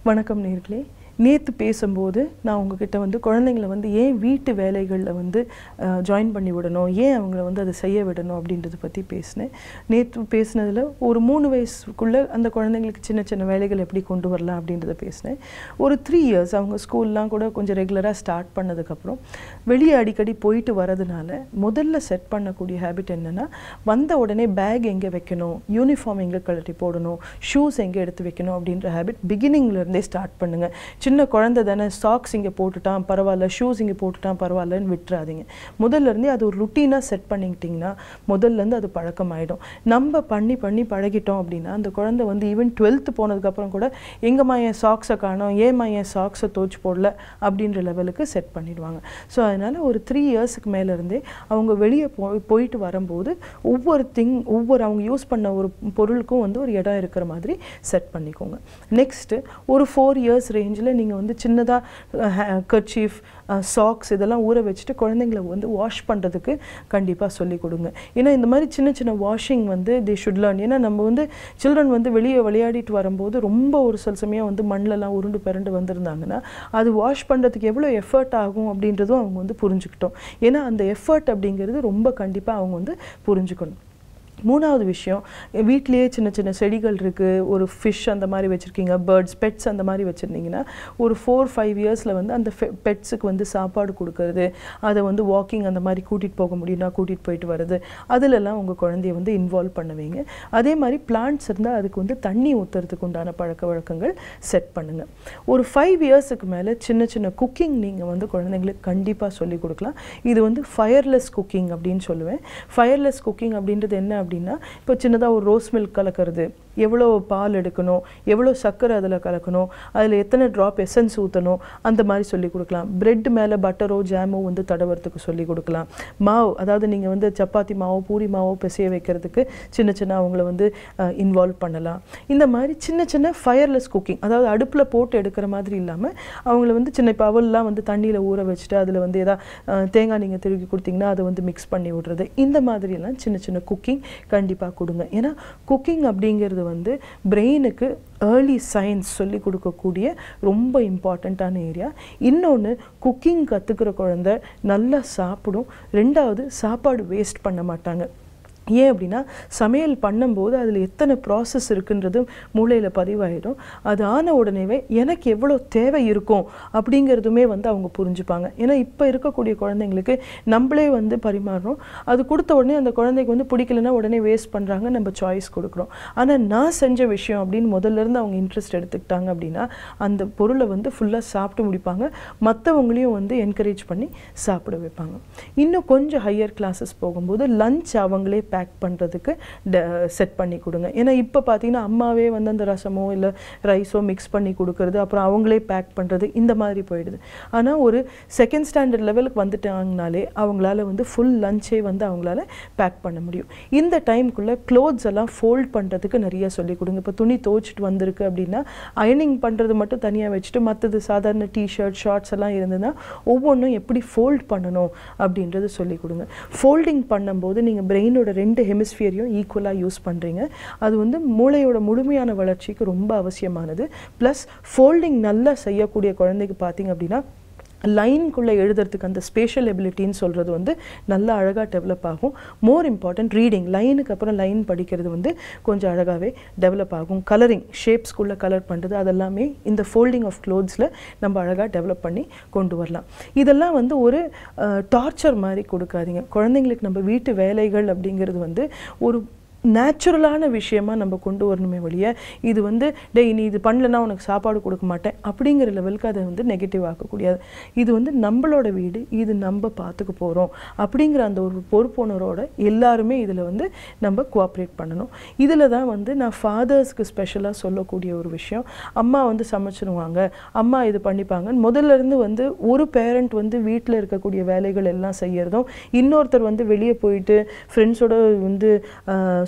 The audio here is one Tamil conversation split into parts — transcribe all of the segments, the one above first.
வணக்கம் நேர்களே நேற்று பேசும்போது நான் உங்ககிட்ட வந்து குழந்தைங்களை வந்து ஏன் வீட்டு வேலைகளில் வந்து ஜாயின் பண்ணி விடணும் ஏன் அவங்கள வந்து அதை செய்ய விடணும் அப்படின்றத பற்றி பேசினேன் நேற்று பேசினதில் ஒரு மூணு வயசுக்குள்ளே அந்த குழந்தைங்களுக்கு சின்ன சின்ன வேலைகள் எப்படி கொண்டு வரலாம் அப்படின்றத பேசினேன் ஒரு த்ரீ இயர்ஸ் அவங்க ஸ்கூல்லாம் கூட கொஞ்சம் ரெகுலராக ஸ்டார்ட் பண்ணதுக்கப்புறம் வெளியே அடிக்கடி போயிட்டு வரதுனால முதல்ல செட் பண்ணக்கூடிய ஹேபிட் என்னென்னா வந்த உடனே பேக் எங்கே வைக்கணும் யூனிஃபார்ம் எங்கே கழட்டி போடணும் ஷூஸ் எங்கே எடுத்து வைக்கணும் அப்படின்ற ஹேபிட் பிகினிங்லேருந்தே ஸ்டார்ட் பண்ணுங்கள் சின்ன குழந்தை தானே சாக்ஸ் இங்கே போட்டுட்டான் பரவாயில்ல ஷூஸ் இங்கே போட்டுட்டான் பரவாயில்லன்னு விட்டுறாதீங்க முதல்ல இருந்தே அது ஒரு ருட்டீனாக செட் பண்ணிக்கிட்டிங்கன்னா முதல்லேருந்து அது பழக்கமாயிடும் நம்ம பண்ணி பண்ணி பழகிட்டோம் அப்படின்னா அந்த குழந்தை வந்து ஈவன் டுவெல்த்து போனதுக்கப்புறம் கூட எங்கம்மா என் சாக்ஸை காணோம் ஏம்மா என் சாக்ஸை தோச்சு போடல அப்படின்ற லெவலுக்கு செட் பண்ணிடுவாங்க ஸோ அதனால் ஒரு த்ரீ இயர்ஸுக்கு மேலேருந்தே அவங்க வெளியே போய் போயிட்டு வரும்போது ஒவ்வொரு திங் ஒவ்வொரு அவங்க யூஸ் பண்ண ஒரு பொருளுக்கும் வந்து ஒரு இடம் இருக்கிற மாதிரி செட் பண்ணிக்கோங்க நெக்ஸ்ட்டு ஒரு ஃபோர் இயர்ஸ் ரேஞ்சில் நீங்கள் வந்து சின்னதாக கர்ச்சீஃப் சாக்ஸ் இதெல்லாம் ஊற வச்சுட்டு குழந்தைங்கள வந்து வாஷ் பண்ணுறதுக்கு கண்டிப்பாக சொல்லிக் கொடுங்க ஏன்னா இந்த மாதிரி சின்ன சின்ன வாஷிங் வந்து தி ஷுட் லேர்ன் ஏன்னா நம்ம வந்து சில்ட்ரன் வந்து வெளியே விளையாடிட்டு வரும்போது ரொம்ப ஒரு சில சமயம் வந்து மண்ணிலலாம் உருண்டு பிறண்டு வந்திருந்தாங்கன்னா அது வாஷ் பண்ணுறதுக்கு எவ்வளோ எஃபர்ட் ஆகும் அப்படின்றதும் அவங்க வந்து புரிஞ்சுக்கிட்டோம் ஏன்னா அந்த எஃபர்ட் அப்படிங்கிறது ரொம்ப கண்டிப்பாக அவங்க வந்து புரிஞ்சுக்கணும் மூணாவது விஷயம் வீட்லேயே சின்ன சின்ன செடிகள் இருக்குது ஒரு ஃபிஷ் அந்த மாதிரி வச்சுருக்கீங்க பேர்ட்ஸ் பெட்ஸ் அந்த மாதிரி வச்சுருந்தீங்கன்னா ஒரு ஃபோர் ஃபைவ் இயர்ஸில் வந்து அந்த பெட்ஸுக்கு வந்து சாப்பாடு கொடுக்கறது அதை வந்து வாக்கிங் அந்த மாதிரி கூட்டிகிட்டு போக முடியும்னா கூட்டிகிட்டு போயிட்டு வர்றது அதிலெல்லாம் உங்கள் குழந்தைய வந்து இன்வால்வ் பண்ணுவீங்க அதே மாதிரி பிளான்ட்ஸ் இருந்தால் அதுக்கு வந்து தண்ணி ஊற்றுறதுக்கு உண்டான பழக்க வழக்கங்கள் செட் பண்ணுங்கள் ஒரு ஃபைவ் இயர்ஸுக்கு மேலே சின்ன சின்ன குக்கிங் நீங்கள் வந்து குழந்தைங்களுக்கு கண்டிப்பாக சொல்லிக் கொடுக்கலாம் இது வந்து ஃபயர்லெஸ் குக்கிங் அப்படின்னு சொல்லுவேன் ஃபயர்லெஸ் குக்கிங் அப்படின்றது என்ன அப்படின்னா இப்போ சின்னதாக ஒரு ரோஸ் மில்க் கலக்கிறது எவ்வளோ பால் எடுக்கணும் எவ்வளோ சர்க்கரை அதில் கலக்கணும் அதில் எத்தனை ட்ராப் எசன்ஸ் ஊற்றணும் அந்த மாதிரி சொல்லி கொடுக்கலாம் பிரெட் மேலே பட்டரோ ஜாமோ வந்து தடவுறதுக்கு சொல்லி கொடுக்கலாம் மாவு அதாவது நீங்கள் வந்து சப்பாத்தி மாவோ பூரி மாவோ பிசைய வைக்கிறதுக்கு சின்ன சின்ன அவங்கள வந்து இன்வால்வ் பண்ணலாம் இந்த மாதிரி சின்ன சின்ன ஃபயர்லெஸ் குக்கிங் அதாவது அடுப்பில் போட்டு எடுக்கிற மாதிரி இல்லாமல் அவங்கள வந்து சின்ன இப்போ அவல்லாம் வந்து தண்ணியில் ஊற வச்சுட்டு அதில் வந்து எதாவது தேங்காய் நீங்கள் திருக்கி கொடுத்தீங்கன்னா அதை வந்து மிக்ஸ் பண்ணி விடுறது இந்த மாதிரியெல்லாம் சின்ன சின்ன குக்கிங் கண்டிப்பாக கொடுங்க ஏன்னா குக்கிங் அப்படிங்கிறது வந்து பிரெயினுக்கு ஏர்லி சயின்ஸ் சொல்லி கொடுக்கக்கூடிய ரொம்ப இம்பார்ட்டண்ட்டான ஏரியா இன்னொன்று குக்கிங் கற்றுக்கிற குழந்த நல்லா சாப்பிடும் ரெண்டாவது சாப்பாடு வேஸ்ட் பண்ண மாட்டாங்க ஏன் அப்படின்னா சமையல் பண்ணும்போது அதில் எத்தனை ப்ராசஸ் இருக்குன்றது மூளையில் பதிவாயிடும் அது ஆன உடனேவே எனக்கு எவ்வளோ தேவை இருக்கும் அப்படிங்கிறதுமே வந்து அவங்க புரிஞ்சுப்பாங்க ஏன்னா இப்போ இருக்கக்கூடிய குழந்தைங்களுக்கு நம்மளே வந்து பரிமாறுறோம் அது கொடுத்த உடனே அந்த குழந்தைக்கு வந்து பிடிக்கலன்னா உடனே வேஸ்ட் பண்ணுறாங்க நம்ம சாய்ஸ் கொடுக்குறோம் ஆனால் நான் செஞ்ச விஷயம் அப்படின்னு முதல்ல இருந்து அவங்க இன்ட்ரெஸ்ட் எடுத்துக்கிட்டாங்க அப்படின்னா அந்த பொருளை வந்து ஃபுல்லாக சாப்பிட்டு முடிப்பாங்க மற்றவங்களையும் வந்து என்கரேஜ் பண்ணி சாப்பிட வைப்பாங்க இன்னும் கொஞ்சம் ஹையர் கிளாஸஸ் போகும்போது லஞ்ச் அவங்களே பேக் பண்ணுறதுக்கு செட் பண்ணி கொடுங்க ஏன்னா இப்போ பார்த்தீங்கன்னா அம்மாவே வந்து அந்த ரசமோ இல்லை ரைஸோ மிக்ஸ் பண்ணி கொடுக்கறது அப்புறம் அவங்களே பேக் பண்ணுறது இந்த மாதிரி போயிடுது ஆனால் ஒரு செகண்ட் ஸ்டாண்டர்ட் லெவலுக்கு வந்துட்டாங்கனாலே அவங்களால வந்து ஃபுல் லஞ்சே வந்து அவங்களால பேக் பண்ண முடியும் இந்த டைமுக்குள்ளே க்ளோத்ஸ் எல்லாம் ஃபோல்ட் பண்ணுறதுக்கு நிறைய சொல்லிக் கொடுங்க இப்போ துணி துவைச்சிட்டு வந்திருக்கு அப்படின்னா அயனிங் பண்ணுறது மட்டும் தனியாக வச்சுட்டு மற்றது சாதாரண டிஷர்ட் ஷார்ட்ஸ் எல்லாம் இருந்ததுன்னா ஒவ்வொன்றும் எப்படி ஃபோல்ட் பண்ணணும் அப்படின்றது சொல்லிக் கொடுங்க ஃபோல்டிங் பண்ணும்போது நீங்கள் பிரெயினோட ரெண்டு ஹெமிஸ்பியரையும் ஈக்குவலாக யூஸ் பண்ணுறீங்க அது வந்து மூளையோட முழுமையான வளர்ச்சிக்கு ரொம்ப அவசியமானது ப்ளஸ் ஃபோல்டிங் நல்லா செய்யக்கூடிய குழந்தைக்கு பார்த்தீங்க அப்படின்னா லைனுக்குள்ளே எழுதுறதுக்கு அந்த ஸ்பேஷியல் எபிலிட்டின்னு சொல்கிறது வந்து நல்லா அழகாக டெவலப் ஆகும் மோர் இம்பார்ட்டன்ட் ரீடிங் லைனுக்கு அப்புறம் லைன் படிக்கிறது வந்து கொஞ்சம் அழகாகவே டெவலப் ஆகும் கலரிங் ஷேப்ஸ்குள்ளே கலர் பண்ணுறது அதெல்லாமே இந்த ஃபோல்டிங் ஆஃப் க்ளோத்ஸில் நம்ம அழகாக டெவலப் பண்ணி கொண்டு வரலாம் இதெல்லாம் வந்து ஒரு டார்ச்சர் மாதிரி கொடுக்காதீங்க குழந்தைங்களுக்கு நம்ம வீட்டு வேலைகள் அப்படிங்கிறது வந்து ஒரு நேச்சுரலான விஷயமா நம்ம கொண்டு வரணுமே ஒழிய இது வந்து டேய் நீ இது பண்ணலன்னா உனக்கு சாப்பாடு கொடுக்க மாட்டேன் அப்படிங்கிற லெவலுக்கு அதை வந்து நெகட்டிவ் ஆக்கக்கூடாது இது வந்து நம்மளோட வீடு இது நம்ம பார்த்துக்க போகிறோம் அப்படிங்கிற அந்த ஒரு பொறுப்புணரோட எல்லாருமே இதில் வந்து நம்ம கோஆப்ரேட் பண்ணணும் இதில் தான் வந்து நான் ஃபாதர்ஸ்க்கு ஸ்பெஷலாக சொல்லக்கூடிய ஒரு விஷயம் அம்மா வந்து சமைச்சிருவாங்க அம்மா இது பண்ணிப்பாங்க முதல்ல இருந்து வந்து ஒரு பேரண்ட் வந்து வீட்டில் இருக்கக்கூடிய வேலைகள் எல்லாம் செய்யறதும் இன்னொருத்தர் வந்து வெளியே போயிட்டு ஃப்ரெண்ட்ஸோட வந்து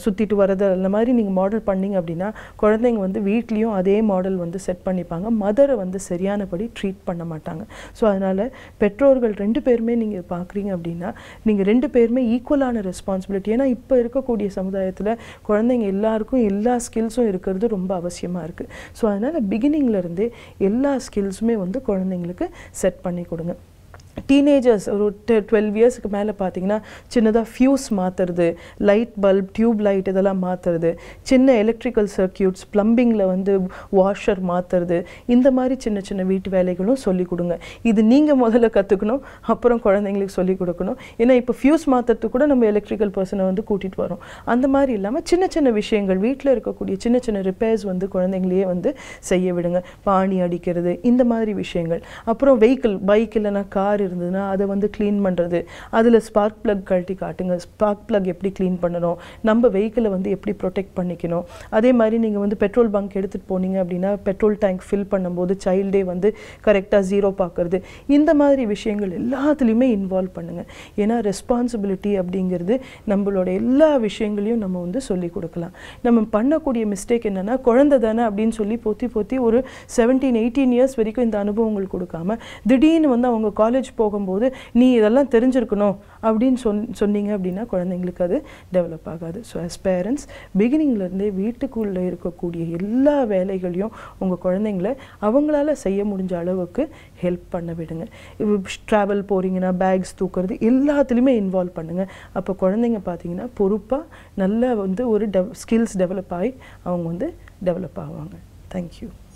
சுற்றிட்டு வர்றது அந்த மாதிரி நீங்கள் மாடல் பண்ணீங்க அப்படின்னா குழந்தைங்க வந்து வீட்லேயும் அதே மாடல் வந்து செட் பண்ணிப்பாங்க மதரை வந்து சரியானபடி ட்ரீட் பண்ண மாட்டாங்க ஸோ அதனால் பெற்றோர்கள் ரெண்டு பேருமே நீங்கள் பார்க்குறீங்க அப்படின்னா நீங்கள் ரெண்டு பேருமே ஈக்குவலான ரெஸ்பான்சிபிலிட்டி ஏன்னா இப்போ இருக்கக்கூடிய சமுதாயத்தில் குழந்தைங்க எல்லாருக்கும் எல்லா ஸ்கில்ஸும் இருக்கிறது ரொம்ப அவசியமாக இருக்குது ஸோ அதனால் பிகினிங்லேருந்தே எல்லா ஸ்கில்ஸுமே வந்து குழந்தைங்களுக்கு செட் பண்ணி கொடுங்க டீனேஜர்ஸ் ஒரு டுவெல் இயர்ஸ்க்கு மேலே பார்த்தீங்கன்னா சின்னதாக ஃபியூஸ் மாற்றுறது லைட் பல்ப் டியூப் லைட் இதெல்லாம் மாற்றுறது சின்ன எலக்ட்ரிக்கல் சர்க்கியூட்ஸ் ப்ளம்பிங்கில் வந்து வாஷர் மாற்றுறது இந்த மாதிரி சின்ன சின்ன வீட்டு வேலைகளும் சொல்லிக் கொடுங்க இது நீங்கள் முதல்ல கற்றுக்கணும் அப்புறம் குழந்தைங்களுக்கு சொல்லிக் கொடுக்கணும் ஏன்னா இப்போ ஃபியூஸ் மாற்றுறதுக்கு கூட நம்ம எலக்ட்ரிக்கல் பர்சனை வந்து கூட்டிகிட்டு வரோம் அந்த மாதிரி இல்லாமல் சின்ன சின்ன விஷயங்கள் வீட்டில் இருக்கக்கூடிய சின்ன சின்ன ரிப்பேர்ஸ் வந்து குழந்தைங்களையே வந்து செய்ய விடுங்க பாணி அடிக்கிறது இந்த மாதிரி விஷயங்கள் அப்புறம் வெஹிக்கிள் பைக் இல்லைன்னா கார் இருந்ததுன்னா அதை வந்து க்ளீன் பண்ணுறது அதில் ஸ்பார்க் ப்ளக் கழட்டி காட்டுங்க ஸ்பார்க் ப்ளக் எப்படி க்ளீன் பண்ணணும் நம்ம வெஹிக்கிளை வந்து எப்படி ப்ரொடெக்ட் பண்ணிக்கணும் அதே மாதிரி நீங்கள் வந்து பெட்ரோல் பங்க் எடுத்துகிட்டு போனீங்க அப்படின்னா பெட்ரோல் டேங்க் ஃபில் பண்ணும்போது சைல்டே வந்து கரெக்டாக ஜீரோ பார்க்குறது இந்த மாதிரி விஷயங்கள் எல்லாத்துலேயுமே இன்வால்வ் பண்ணுங்கள் ஏன்னா ரெஸ்பான்சிபிலிட்டி அப்படிங்கிறது நம்மளோட எல்லா விஷயங்களையும் நம்ம வந்து சொல்லி கொடுக்கலாம் நம்ம பண்ணக்கூடிய மிஸ்டேக் என்னென்னா குழந்தை தானே அப்படின்னு சொல்லி பொத்தி பொத்தி ஒரு செவன்டீன் எயிட்டீன் இயர்ஸ் வரைக்கும் இந்த அனுபவங்கள் கொடுக்காம திடீர்னு வந்து அவங்க காலேஜ் போகும்போது நீ இதெல்லாம் தெரிஞ்சிருக்கணும் அப்படின்னு சொன் சொன்னீங்க அப்படின்னா குழந்தைங்களுக்கு அது டெவலப் ஆகாது ஸோ அஸ் பேரண்ட்ஸ் பிகினிங்லேருந்தே வீட்டுக்குள்ளே இருக்கக்கூடிய எல்லா வேலைகளையும் உங்கள் குழந்தைங்கள அவங்களால செய்ய முடிஞ்ச அளவுக்கு ஹெல்ப் பண்ண விடுங்க ட்ராவல் போகிறீங்கன்னா பேக்ஸ் தூக்குறது எல்லாத்துலேயுமே இன்வால்வ் பண்ணுங்கள் அப்போ குழந்தைங்க பார்த்தீங்கன்னா பொறுப்பாக நல்லா வந்து ஒரு டெவ் ஸ்கில்ஸ் டெவலப் ஆகி அவங்க வந்து டெவலப் ஆவாங்க தேங்க்யூ